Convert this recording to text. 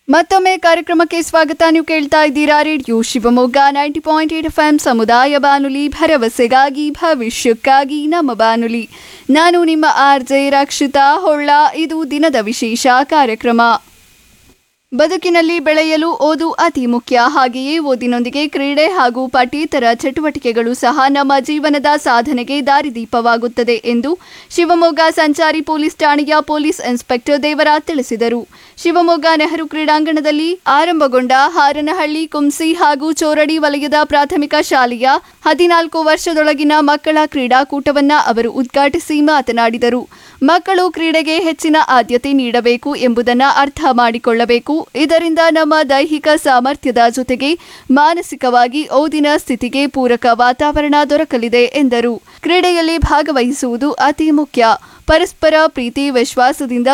ಮತ್ತೊಮ್ಮೆ ಕಾರ್ಯಕ್ರಮಕ್ಕೆ ಸ್ವಾಗತ ನೀವು ಕೇಳ್ತಾ ಇದ್ದೀರಾ radio Shivamogga ninety point eight F M ಸಮುದಾಯ ಬಾನುಲಿ ಭರವಸೆಗಾಗಿ ಭವಿಷ್ಯಕ್ಕಾಗಿ ನಮ್ಮ ಬಾನುಲಿ ನಾನು ನಿಮ್ಮ ಆರ್ ಜೆ ರಕ್ಷಿತಾ ಹೊಳ್ಳ ಇದು ದಿನದ ವಿಶೇಷ ಕಾರ್ಯಕ್ರಮ ಬದುಕಿನಲ್ಲಿ ಬೆಳೆಯಲು ಓದು ಅತಿ ಮುಖ್ಯ ಹಾಗೆಯೇ ಓದಿನೊಂದಿಗೆ ಕ್ರೀಡೆ ಹಾಗೂ ಪಠ್ಯೇತರ ಚಟುವಟಿಕೆಗಳು ಸಹ ನಮ್ಮ ಜೀವನದ ಸಾಧನೆಗೆ ದಾರಿದೀಪವಾಗುತ್ತದೆ ಎಂದು ಶಿವಮೊಗ್ಗ ಸಂಚಾರಿ ಪೊಲೀಸ್ ಠಾಣೆಯ ಪೊಲೀಸ್ ಇನ್ಸ್ಪೆಕ್ಟರ್ ದೇವರಾಜ್ ತಿಳಿಸಿದರು ಶಿವಮೊಗ್ಗ ನೆಹರು ಕ್ರೀಡಾಂಗಣದಲ್ಲಿ ಆರಂಭಗೊಂಡ ಹಾರನಹಳ್ಳಿ ಕುಂಸಿ ಹಾಗೂ ಚೋರಡಿ ವಲಯದ ಪ್ರಾಥಮಿಕ ಶಾಲೆಯ ಹದಿನಾಲ್ಕು ವರ್ಷದೊಳಗಿನ ಮಕ್ಕಳ ಕ್ರೀಡಾಕೂಟವನ್ನ ಅವರು ಉದ್ಘಾಟಿಸಿ ಮಾತನಾಡಿದರು ಮಕ್ಕಳು ಕ್ರೀಡೆಗೆ ಹೆಚ್ಚಿನ ಆದ್ಯತೆ ನೀಡಬೇಕು ಎಂಬುದನ್ನು ಅರ್ಥ ಮಾಡಿಕೊಳ್ಳಬೇಕು ಇದರಿಂದ ನಮ್ಮ ದೈಹಿಕ ಸಾಮರ್ಥ್ಯದ ಜೊತೆಗೆ ಮಾನಸಿಕವಾಗಿ ಓದಿನ ಸ್ಥಿತಿಗೆ ಪೂರಕ ವಾತಾವರಣ ದೊರಕಲಿದೆ ಎಂದರು ಕ್ರೀಡೆಯಲ್ಲಿ ಭಾಗವಹಿಸುವುದು ಅತಿ ಮುಖ್ಯ ಪರಸ್ಪರ ಪ್ರೀತಿ ವಿಶ್ವಾಸದಿಂದ